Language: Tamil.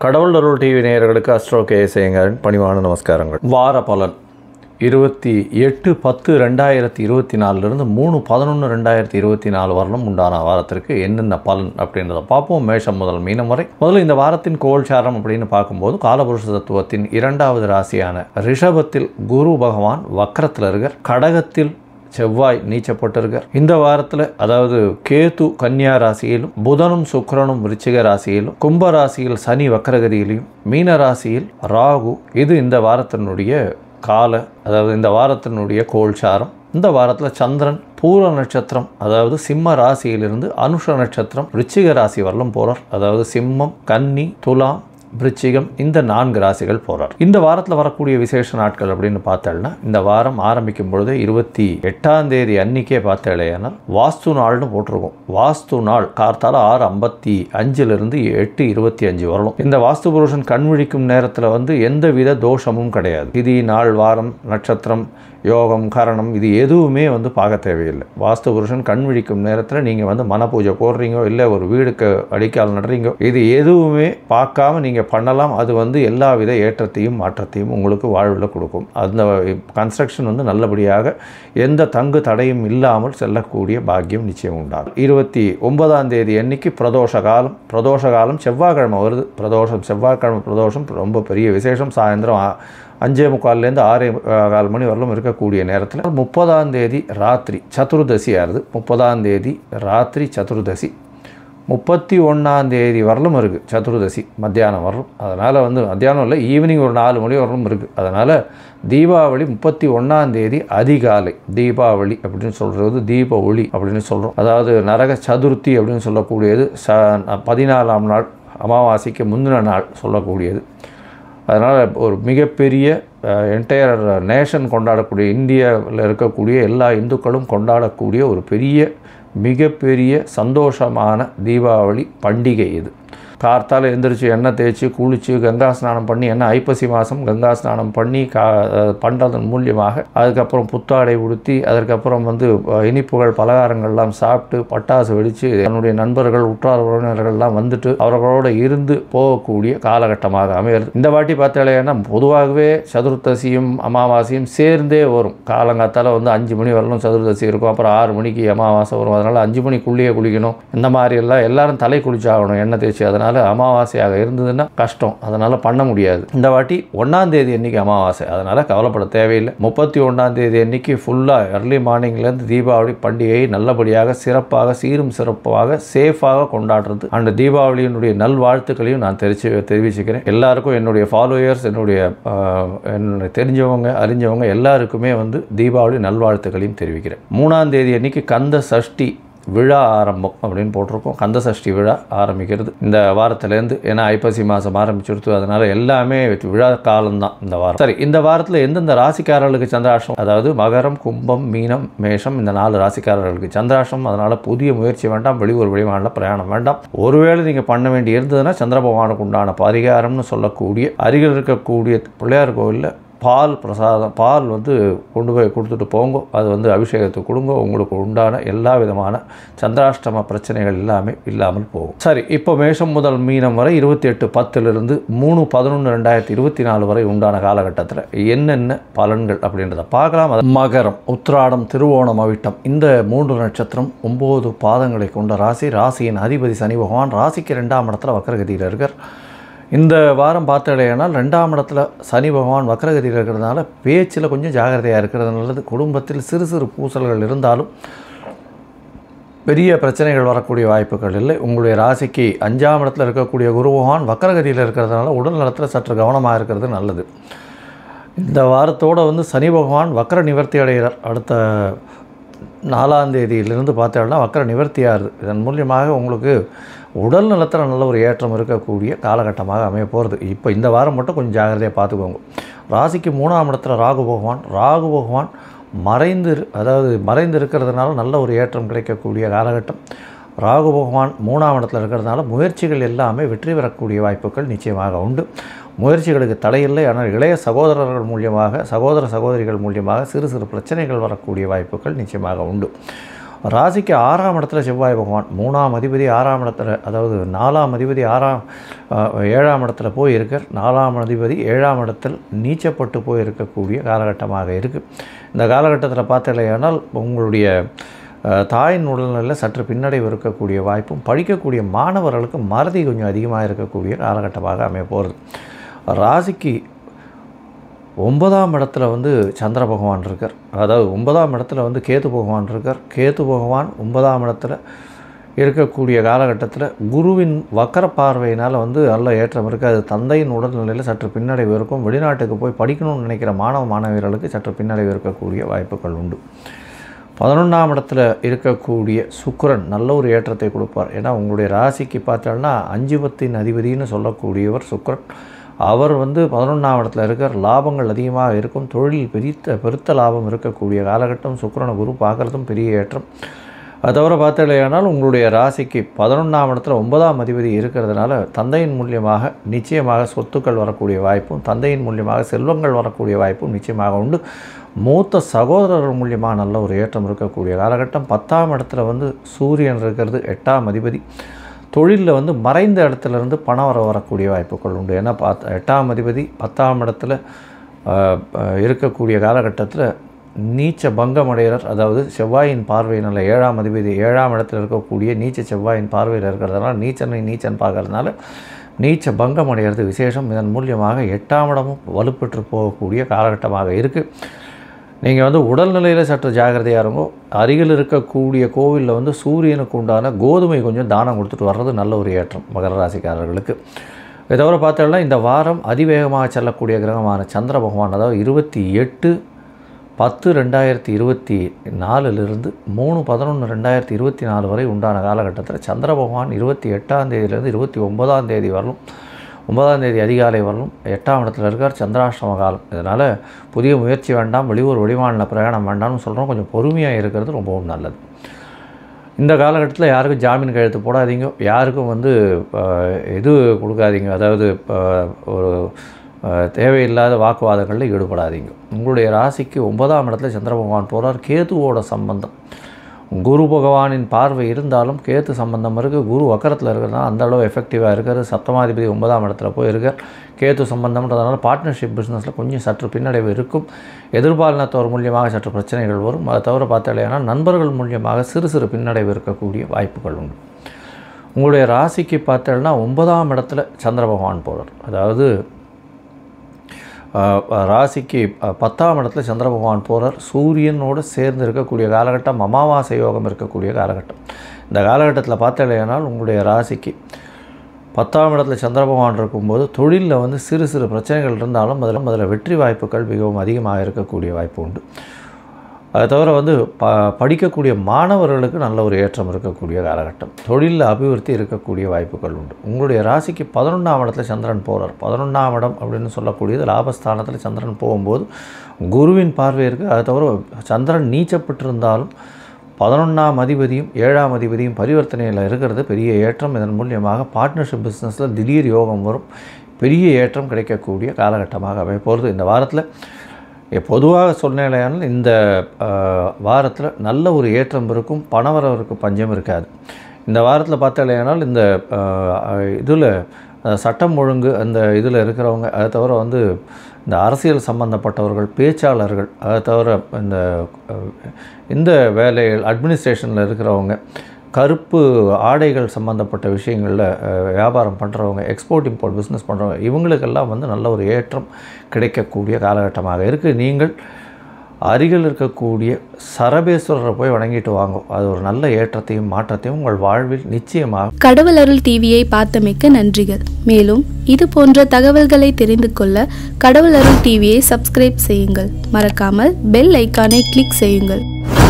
கடவுள் அருள் டிவி நேயர்களுக்கு அஸ்ட்ரோ கேஎஸ்ஐயங்கரின் பணிவான நமஸ்காரங்கள் வார பலன் இருபத்தி எட்டு பத்து ரெண்டாயிரத்தி இருபத்தி நாலுலேருந்து மூணு பதினொன்று ரெண்டாயிரத்தி இருபத்தி நாலு வரலும் உண்டான வாரத்திற்கு என்னென்ன பலன் அப்படின்றத பார்ப்போம் மேஷம் முதல் மீனம் வரை முதல்ல இந்த வாரத்தின் கோல்சாரம் அப்படின்னு பார்க்கும்போது காலபுருஷ தத்துவத்தின் இரண்டாவது ராசியான ரிஷபத்தில் குரு பகவான் வக்கரத்தில் இருக்கார் கடகத்தில் செவ்வாய் நீச்சப்பட்டிருக்கார் இந்த வாரத்தில் அதாவது கேது கன்னியா ராசியிலும் புதனும் சுக்கிரனும் விருச்சிக ராசியிலும் கும்ப ராசியில் சனி வக்கரகதியிலும் மீன ராசியில் ராகு இது இந்த வாரத்தினுடைய கால அதாவது இந்த வாரத்தினுடைய கோல்சாரம் இந்த வாரத்தில் சந்திரன் பூர நட்சத்திரம் அதாவது சிம்ம ராசியிலிருந்து அனுஷ நட்சத்திரம் விருச்சிக ராசி வரலும் போகிறார் அதாவது சிம்மம் கன்னி துலாம் விருச்சிகம் இந்த நான்கு ராசிகள் போகிறார் இந்த வாரத்தில் வரக்கூடிய விசேஷ நாட்கள் அப்படின்னு பார்த்தோம்னா இந்த வாரம் ஆரம்பிக்கும் பொழுது இருபத்தி எட்டாம் தேதி அன்னைக்கே பார்த்தேனால் வாஸ்து நாள்னு போட்டிருக்கோம் வாஸ்து நாள் கார்த்தால ஆறு ஐம்பத்தி அஞ்சிலிருந்து எட்டு இருபத்தி அஞ்சு வரணும் இந்த வாஸ்து புருஷன் கண் விழிக்கும் நேரத்தில் வந்து எந்தவித தோஷமும் கிடையாது திதி நாள் வாரம் நட்சத்திரம் யோகம் கரணம் இது எதுவுமே வந்து பார்க்க தேவையில்லை வாஸ்து புருஷன் கண் விழிக்கும் நேரத்தில் நீங்கள் வந்து மன பூஜை போடுறீங்க இல்லை ஒரு வீடுக்கு அடிக்கால் நடுறீங்க இது எதுவுமே பார்க்காம நீங்கள் பண்ணலாம் அது வந்து எல்லா வித ஏற்றத்தையும் மாற்றத்தையும் உங்களுக்கு வாழ்வில் கொடுக்கும் அந்த கன்ஸ்ட்ரக்ஷன் வந்து நல்லபடியாக எந்த தங்கு தடையும் இல்லாமல் செல்லக்கூடிய பாக்கியம் நிச்சயம் உண்டாகும் இருபத்தி ஒன்பதாம் தேதி அன்னைக்கு பிரதோஷ காலம் பிரதோஷ காலம் செவ்வாய்க்கிழமை வருது பிரதோஷம் செவ்வாய்க்கிழமை பிரதோஷம் ரொம்ப பெரிய விசேஷம் சாயந்தரம் ஆ- அஞ்சே முக்கால்லேருந்து ஆறே அஹ், கால் மணி வரலும் இருக்கக்கூடிய நேரத்தில் முப்பதாம் தேதி ராத்திரி சதுர்தசி ஆறுது முப்பதாம் தேதி ராத்திரி சதுர்தசி முப்பத்தி ஒன்றாம் தேதி வரலும் இருக்குது சதுர்தசி மத்தியானம் வரலும் அதனால் வந்து மத்தியானம் இல்லை ஈவினிங் ஒரு நாலு மணி வரலும் இருக்குது அதனால் தீபாவளி முப்பத்தி ஒன்றாம் தேதி அதிகாலை தீபாவளி அப்படின்னு சொல்கிறது தீப ஒளி அப்படின்னு சொல்கிறோம் அதாவது நரக சதுர்த்தி அப்படின்னு சொல்லக்கூடியது ச பதினாலாம் நாள் அமாவாசைக்கு முந்தின நாள் சொல்லக்கூடியது அதனால் ஒரு மிகப்பெரிய என்டையர் நேஷன் கொண்டாடக்கூடிய இந்தியாவில் இருக்கக்கூடிய எல்லா இந்துக்களும் கொண்டாடக்கூடிய ஒரு பெரிய மிகப்பெரிய சந்தோஷமான தீபாவளி பண்டிகை இது கார்த்தால எந்திரிச்சு எண்ணெய் தேய்ச்சி குளித்து கங்கா ஸ்நானம் பண்ணி என்ன ஐப்பசி மாதம் கங்கா ஸ்நானம் பண்ணி கா அஹ் பண்ணுறதன் மூலியமாக அதுக்கப்புறம் புத்தாடை உடுத்தி அதற்கப்புறம் வந்து அஹ், இனிப்புகள் பலகாரங்கள்லாம் சாப்பிட்டு பட்டாசு வெடித்து தன்னுடைய நண்பர்கள் உற்றார் உறவினர்கள்லாம் வந்துட்டு அவர்களோட இருந்து போகக்கூடிய காலகட்டமாக அமைகிறது இந்த வாட்டி பார்த்தாலேன்னா பொதுவாகவே சதுர்த்தசியும் அமாவாசையும் சேர்ந்தே வரும் காலங்காத்தால் வந்து அஞ்சு மணி வரலும் சதுர்தசி இருக்கும் அப்புறம் ஆறு மணிக்கு அமாவாசை வரும் அதனால் அஞ்சு மணிக்குள்ளேயே குளிக்கணும் இந்த மாதிரி எல்லாம் எல்லாரும் தலை குளிச்சாகணும் எண்ணெய் தேய்ச்சி அதனால் அமாவாசையாக இருந்ததுன்னா கஷ்டம் அதனால் பண்ண முடியாது இந்த வாட்டி ஒன்றாம் தேதி அன்னைக்கு அமாவாசை அதனால் கவலைப்பட தேவையில்லை முப்பத்தி ஒன்றாம் தேதி அன்னைக்கு ஃபுல்லாக early மார்னிங்லேருந்து தீபாவளி பண்டிகையை நல்லபடியாக சிறப்பாக சீரும் சிறப்பாக சேஃபாக கொண்டாடுறது அந்த தீபாவளியினுடைய நல்வாழ்த்துக்களையும் நான் தெரிச்சு தெரிவிச்சுக்கிறேன் எல்லாருக்கும் என்னுடைய ஃபாலோயர்ஸ் என்னுடைய ஆஹ், என்னுடைய தெரிஞ்சவங்க அறிஞ்சவங்க எல்லாருக்குமே வந்து தீபாவளி நல்வாழ்த்துக்களையும் தெரிவிக்கிறேன் மூணாம் தேதி அன்னைக்கு கந்த சஷ்டி விழா ஆரம்பம் அப்படின்னு போட்டிருக்கோம் கந்த சஷ்டி விழா ஆரம்பிக்கிறது இந்த வாரத்துலேருந்து ஏன்னா ஐப்பசி மாதம் ஆரம்பிச்சிருத்து அதனால் எல்லாமே விழா காலம்தான் இந்த வாரம் சரி இந்த வாரத்தில் எந்தெந்த ராசிக்காரர்களுக்கு சந்திராஷ்டம் அதாவது மகரம் கும்பம் மீனம் மேஷம் இந்த நாலு ராசிக்காரர்களுக்கு சந்திராஷ்டம் அதனால் புதிய முயற்சி வேண்டாம் வெளியூர் வெளிமாநில பிரயாணம் வேண்டாம் ஒருவேளை நீங்கள் பண்ண வேண்டி இருந்ததுன்னா சந்திர பகவானுக்கு உண்டான பரிகாரம்னு சொல்லக்கூடிய அருகில் இருக்கக்கூடிய பிள்ளையார் கோவிலில் பால் பிரசாதம் பால் வந்து கொண்டு போய் கொடுத்துட்டு போங்க அது வந்து அபிஷேகத்துக்கு கொடுங்க உங்களுக்கு உண்டான எல்லா விதமான சந்திராஷ்டம பிரச்சனைகள் எல்லாமே இல்லாமல் போகும் சரி இப்போ மேஷம் முதல் மீனம் வரை இருபத்தி எட்டு பத்திலிருந்து மூணு பதினொன்று ரெண்டாயிரத்தி இருபத்தி நாலு வரை உண்டான காலகட்டத்தில் என்னென்ன பலன்கள் அப்படின்றத பார்க்கலாம் அது மகரம் உத்திராடம் திருவோணம் அவிட்டம் இந்த மூன்று நட்சத்திரம் ஒம்பது பாதங்களை கொண்ட ராசி ராசியின் அதிபதி சனி பகவான் ராசிக்கு ரெண்டாம் இடத்துல வக்கரகதியில் இருக்கார் இந்த வாரம் பார்த்தாலேனால் ரெண்டாம் இடத்துல சனி பகவான் வக்கரகதியில் இருக்கிறதுனால பேச்சில் கொஞ்சம் ஜாகிரதையாக இருக்கிறது நல்லது குடும்பத்தில் சிறு சிறு பூசல்கள் இருந்தாலும் பெரிய பிரச்சனைகள் வரக்கூடிய வாய்ப்புகள் இல்லை உங்களுடைய ராசிக்கு அஞ்சாம் இடத்துல இருக்கக்கூடிய குரு பகவான் வக்கரகதியில் இருக்கிறதுனால உடல் நலத்தில் சற்று கவனமாக இருக்கிறது நல்லது இந்த வாரத்தோட வந்து சனி பகவான் வக்கர நிவர்த்தி அடைகிறார் அடுத்த நாலாம் தேதியிலிருந்து பார்த்தோம்னா வக்கர நிவர்த்தி ஆகுது இதன் மூலியமாக உங்களுக்கு உடல் நலத்தில் நல்ல ஒரு ஏற்றம் இருக்கக்கூடிய காலகட்டமாக அமைய போகிறது இப்போ இந்த வாரம் மட்டும் கொஞ்சம் ஜாகிரதையாக பார்த்துக்கோங்க ராசிக்கு மூணாம் இடத்துல ராகு பகவான் ராகு பகவான் மறைந்து இரு- அதாவது மறைந்து இருக்கிறதுனால நல்ல ஒரு ஏற்றம் கிடைக்கக்கூடிய காலகட்டம் ராகு பகவான் மூணாம் இடத்துல இருக்கிறதுனால முயற்சிகள் எல்லாமே வெற்றி பெறக்கூடிய வாய்ப்புகள் நிச்சயமாக உண்டு முயற்சிகளுக்கு தடையில்லை ஆனால் இளைய சகோதரர்கள் மூலியமாக சகோதர சகோதரிகள் மூலியமாக சிறு சிறு பிரச்சனைகள் வரக்கூடிய வாய்ப்புகள் நிச்சயமாக உண்டு ராசிக்கு ஆறாம் இடத்துல செவ்வாய் பகவான் மூணாம் அதிபதி ஆறாம் இடத்துல அதாவது நாலாம் அதிபதி ஆறாம் அஹ், ஏழாம் இடத்துல போய் இருக்கார் நாலாம் அதிபதி ஏழாம் இடத்தில் நீச்சப்பட்டு போய் இருக்கக்கூடிய காலகட்டமாக இருக்குது இந்த காலகட்டத்தில் பார்த்தலையானால் உங்களுடைய அஹ், தாயின் உடல்நிலையில் சற்று பின்னடைவு இருக்கக்கூடிய வாய்ப்பும் படிக்கக்கூடிய மாணவர்களுக்கு மறதி கொஞ்சம் அதிகமாக இருக்கக்கூடிய காலகட்டமாக அமைய போகிறது ராசிக்கு ஒன்பதாம் இடத்துல வந்து சந்திர பகவான் இருக்கார் அதாவது ஒன்பதாம் இடத்துல வந்து கேது பகவான் இருக்கார் கேது பகவான் ஒன்பதாம் இடத்துல இருக்கக்கூடிய காலகட்டத்தில் குருவின் வக்கர பார்வையினால் வந்து நல்ல ஏற்றம் இருக்குது அது தந்தையின் உடல்நிலையில் சற்று பின்னடைவு இருக்கும் வெளிநாட்டுக்கு போய் படிக்கணும்னு நினைக்கிற மாணவ மாணவியர்களுக்கு சற்று பின்னடைவு இருக்கக்கூடிய வாய்ப்புகள் உண்டு பதினொன்றாம் இடத்துல இருக்கக்கூடிய சுக்கிரன் நல்ல ஒரு ஏற்றத்தை கொடுப்பார் ஏன்னா உங்களுடைய ராசிக்கு பார்த்தோம்னா அஞ்சு பத்தின் அதிபதினு சொல்லக்கூடியவர் சுக்கிரன் அவர் வந்து பதினொன்றாம் இடத்துல இருக்கார் லாபங்கள் அதிகமாக இருக்கும் தொழில் பெரித்த பெருத்த லாபம் இருக்கக்கூடிய காலகட்டம் சுக்கிரனை குரு பார்க்குறதும் பெரிய ஏற்றம் அது தவிர பார்த்தலையானால் உங்களுடைய ராசிக்கு பதினொன்றாம் இடத்துல ஒன்பதாம் அதிபதி இருக்கிறதுனால தந்தையின் மூலியமாக நிச்சயமாக சொத்துக்கள் வரக்கூடிய வாய்ப்பும் தந்தையின் மூலியமாக செல்வங்கள் வரக்கூடிய வாய்ப்பும் நிச்சயமாக உண்டு மூத்த சகோதரர்கள் மூலியமாக நல்ல ஒரு ஏற்றம் இருக்கக்கூடிய காலகட்டம் பத்தாம் இடத்துல வந்து சூரியன் இருக்கிறது எட்டாம் அதிபதி தொழிலில் வந்து மறைந்த இடத்துல இருந்து பணம் வர வரக்கூடிய வாய்ப்புகள் உண்டு ஏன்னா பார்த்த எட்டாம் அதிபதி பத்தாம் இடத்துல ஆஹ், ஆஹ், இருக்கக்கூடிய காலகட்டத்தில் நீச்ச பங்கம் அடைகிறார் அதாவது செவ்வாயின் பார்வையினால் ஏழாம் அதிபதி ஏழாம் இடத்துல இருக்கக்கூடிய நீச்ச செவ்வாயின் பார்வையில் இருக்கிறதுனால நீச்சனை நீச்சன் பார்க்கறதுனால நீச்ச பங்கம் அடைகிறது விசேஷம் இதன் மூலியமாக எட்டாம் இடமும் வலுப்பெற்று போகக்கூடிய காலகட்டமாக இருக்குது நீங்கள் வந்து உடல்நிலையில் சற்று ஜாகிரதையாக இருங்கோ அருகில் இருக்கக்கூடிய கோவிலில் வந்து சூரியனுக்கு உண்டான கோதுமை கொஞ்சம் தானம் கொடுத்துட்டு வர்றது நல்ல ஒரு ஏற்றம் மகர ராசிக்காரர்களுக்கு இதை தவிர பார்த்தோம்னா இந்த வாரம் அதிவேகமாக செல்லக்கூடிய கிரகமான சந்திர பகவான் அதாவது இருபத்தி எட்டு பத்து ரெண்டாயிரத்தி இருபத்தி நாலுலேருந்து மூணு பதினொன்று ரெண்டாயிரத்தி இருபத்தி நாலு வரை உண்டான காலகட்டத்தில் சந்திர பகவான் இருபத்தி எட்டாம் தேதியிலேருந்து இருபத்தி ஒன்பதாம் தேதி வரலும் ஒன்பதாம் தேதி அதிகாலை வரலும் எட்டாம் இடத்துல இருக்கார் சந்திராஷ்டம காலம் இதனால் புதிய முயற்சி வேண்டாம் வெளியூர் வெளிமாநில பிரயாணம் வேண்டாம்னு சொல்கிறோம் கொஞ்சம் பொறுமையாக இருக்கிறது ரொம்பவும் நல்லது இந்த காலகட்டத்தில் யாருக்கும் ஜாமீன் கையெழுத்து போடாதீங்க யாருக்கும் வந்து அஹ், இது கொடுக்காதீங்க அதாவது அஹ், ஒரு அஹ், தேவையில்லாத வாக்குவாதங்களில் ஈடுபடாதீங்க உங்களுடைய ராசிக்கு ஒன்பதாம் இடத்துல சந்திர பகவான் போகிறார் கேதுவோட சம்பந்தம் குரு பகவானின் பார்வை இருந்தாலும் கேத்து சம்பந்தம் இருக்குது குரு வக்கரத்தில் இருக்கிறதுனால அந்த அளவு எஃபெக்டிவாக இருக்காரு சப்தமாதிபதி ஒன்பதாம் இடத்துல போய் இருக்கார் கேத்து சம்பந்தம்ன்றதுனால பார்ட்னர்ஷிப் பிஸ்னஸில் கொஞ்சம் சற்று பின்னடைவு இருக்கும் எதிர்பாலினத்தவர் மூலியமாக சற்று பிரச்சனைகள் வரும் அதை தவிர பார்த்தாலேனா நண்பர்கள் மூலியமாக சிறு சிறு பின்னடைவு இருக்கக்கூடிய வாய்ப்புகள் உண்டு உங்களுடைய ராசிக்கு பார்த்தேன்னா ஒன்பதாம் இடத்துல சந்திர பகவான் போகிறார் அதாவது ஆஹ், ராசிக்கு அஹ், பத்தாம் இடத்துல சந்திர பகவான் போகிறார் சூரியனோடு சேர்ந்து இருக்கக்கூடிய காலகட்டம் அமாவாசை யோகம் இருக்கக்கூடிய காலகட்டம் இந்த காலகட்டத்தில் பார்த்தலையானால் உங்களுடைய ராசிக்கு பத்தாம் இடத்துல சந்திர பகவான் இருக்கும்போது தொழிலில் வந்து சிறு சிறு பிரச்சனைகள் இருந்தாலும் அதில் அதில் வெற்றி வாய்ப்புகள் மிகவும் அதிகமாக இருக்கக்கூடிய வாய்ப்பு உண்டு அதை தவிர வந்து ப படிக்கக்கூடிய மாணவர்களுக்கு நல்ல ஒரு ஏற்றம் இருக்கக்கூடிய காலகட்டம் தொழிலில் அபிவிருத்தி இருக்கக்கூடிய வாய்ப்புகள் உண்டு உங்களுடைய ராசிக்கு பதினொன்றாம் இடத்துல சந்திரன் போகிறார் பதினொன்றாம் இடம் அப்படின்னு சொல்லக்கூடியது லாபஸ்தானத்தில் சந்திரன் போகும்போது குருவின் பார்வை இருக்குது அதை தவிர சந்திரன் நீச்சப்பட்டிருந்தாலும் பதினொன்றாம் அதிபதியும் ஏழாம் அதிபதியும் பரிவர்த்தனையில் இருக்கிறது பெரிய ஏற்றம் இதன் மூலியமாக பார்ட்னர்ஷிப் பிஸ்னஸில் திடீர் யோகம் வரும் பெரிய ஏற்றம் கிடைக்கக்கூடிய காலகட்டமாக அமைய போகிறது இந்த வாரத்தில் பொதுவாக சொன்னேனால் இந்த வாரத்தில் நல்ல ஒரு ஏற்றம் இருக்கும் பணவரவருக்கு பஞ்சம் இருக்காது இந்த வாரத்தில் பார்த்தாலேனால் இந்த இதில் சட்டம் ஒழுங்கு அந்த இதில் இருக்கிறவங்க அதை தவிர வந்து இந்த அரசியல் சம்பந்தப்பட்டவர்கள் பேச்சாளர்கள் அதை தவிர இந்த அஹ், இந்த வேலைகள் அட்மினிஸ்ட்ரேஷனில் இருக்கிறவங்க கருப்பு ஆடைகள் சம்மந்தப்பட்ட விஷயங்களில் அஹ், வியாபாரம் பண்ணுறவங்க எக்ஸ்போர்ட் இம்போர்ட் பிஸ்னஸ் பண்ணுறவங்க இவங்களுக்கெல்லாம் வந்து நல்ல ஒரு ஏற்றம் கிடைக்கக்கூடிய காலகட்டமாக இருக்குது நீங்கள் அருகில் இருக்கக்கூடிய சரபேஸ்வரரை போய் வணங்கிட்டு வாங்க அது ஒரு நல்ல ஏற்றத்தையும் மாற்றத்தையும் உங்கள் வாழ்வில் நிச்சயமாக கடவுள் அருள் டிவியை பார்த்தமைக்க நன்றிகள் மேலும் இது போன்ற தகவல்களை தெரிந்து கொள்ள கடவுள் அருள் டிவியை சப்ஸ்கிரைப் செய்யுங்கள் மறக்காமல் பெல் ஐக்கானை கிளிக் செய்யுங்கள்